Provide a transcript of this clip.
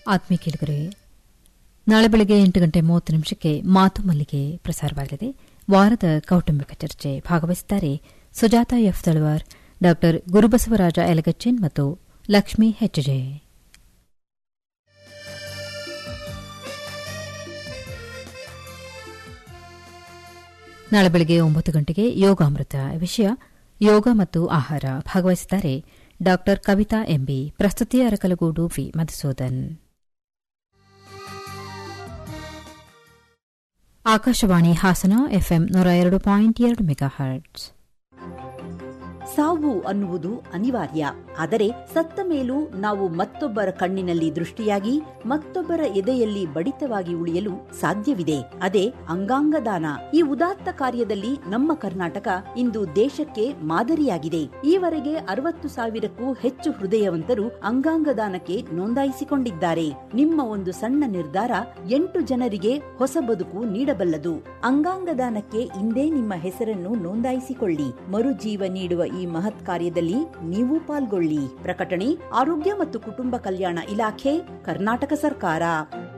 ಆತ್ಮೀಯ ಕೇಳಿಗರೆ ನಾಳೆ ಬೆಳಗ್ಗೆ ಎಂಟು ಗಂಟೆ ಮೂವತ್ತು ನಿಮಿಷಕ್ಕೆ ಮಾತು ಮಲ್ಲಿಗೆ ಪ್ರಸಾರವಾಗಲಿದೆ ವಾರದ ಕೌಟುಂಬಿಕ ಚರ್ಚೆ ಭಾಗವಹಿಸುತ್ತಾರೆ ಸುಜಾತ ಎಫ್ ತಳವಾರ್ ಡಾ ಗುರುಬಸವರಾಜ ಯಲಗಚ್ಚನ್ ಮತ್ತು ಲಕ್ಷ್ಮೀ ಹೆಚ್ಜೆ ನಾಳೆ ಬೆಳಗ್ಗೆ ಒಂಬತ್ತು ಗಂಟೆಗೆ ಯೋಗಾಮೃತ ವಿಷಯ ಯೋಗ ಮತ್ತು ಆಹಾರ ಭಾಗವಹಿಸುತ್ತಾರೆ ಡಾ ಕವಿತಾ ಎಂಬಿ ಪ್ರಸ್ತುತಿ ಅರಕಲಗೂಡು ವಿ ಮಧುಸೂದನ್ ಆಕಾಶವಾಣಿ ಹಾಸನ ಎಫ್ಎಂ ನೂರ ಎರಡು ಪಾಯಿಂಟ್ ಎರಡು ಮೆಗಾ ಹರ್ಟ್ಸ್ ಸಾವು ಅನ್ನುವುದು ಅನಿವಾರ್ಯ ಆದರೆ ಸತ್ತ ಮೇಲೂ ನಾವು ಮತ್ತೊಬ್ಬರ ಕಣ್ಣಿನಲ್ಲಿ ದೃಷ್ಟಿಯಾಗಿ ಮತ್ತೊಬ್ಬರ ಎದೆಯಲ್ಲಿ ಬಡಿತವಾಗಿ ಉಳಿಯಲು ಸಾಧ್ಯವಿದೆ ಅದೇ ಅಂಗಾಂಗ ದಾನ ಈ ಉದಾತ್ತ ಕಾರ್ಯದಲ್ಲಿ ನಮ್ಮ ಕರ್ನಾಟಕ ಇಂದು ದೇಶಕ್ಕೆ ಮಾದರಿಯಾಗಿದೆ ಈವರೆಗೆ ಅರವತ್ತು ಸಾವಿರಕ್ಕೂ ಹೆಚ್ಚು ಹೃದಯವಂತರು ಅಂಗಾಂಗ ದಾನಕ್ಕೆ ನೋಂದಾಯಿಸಿಕೊಂಡಿದ್ದಾರೆ ನಿಮ್ಮ ಒಂದು ಸಣ್ಣ ನಿರ್ಧಾರ ಎಂಟು ಜನರಿಗೆ ಹೊಸ ಬದುಕು ನೀಡಬಲ್ಲದು ಅಂಗಾಂಗ ದಾನಕ್ಕೆ ಇಂದೇ ನಿಮ್ಮ ಹೆಸರನ್ನು ನೋಂದಾಯಿಸಿಕೊಳ್ಳಿ ಮರುಜೀವ ನೀಡುವ ಈ ಮಹತ್ ಕಾರ್ಯದಲ್ಲಿ ನೀವು ಪಾಲ್ಗೊಳ್ಳಿ ಪ್ರಕಟಣೆ ಆರೋಗ್ಯ ಮತ್ತು ಕುಟುಂಬ ಕಲ್ಯಾಣ ಇಲಾಖೆ ಕರ್ನಾಟಕ ಸರ್ಕಾರ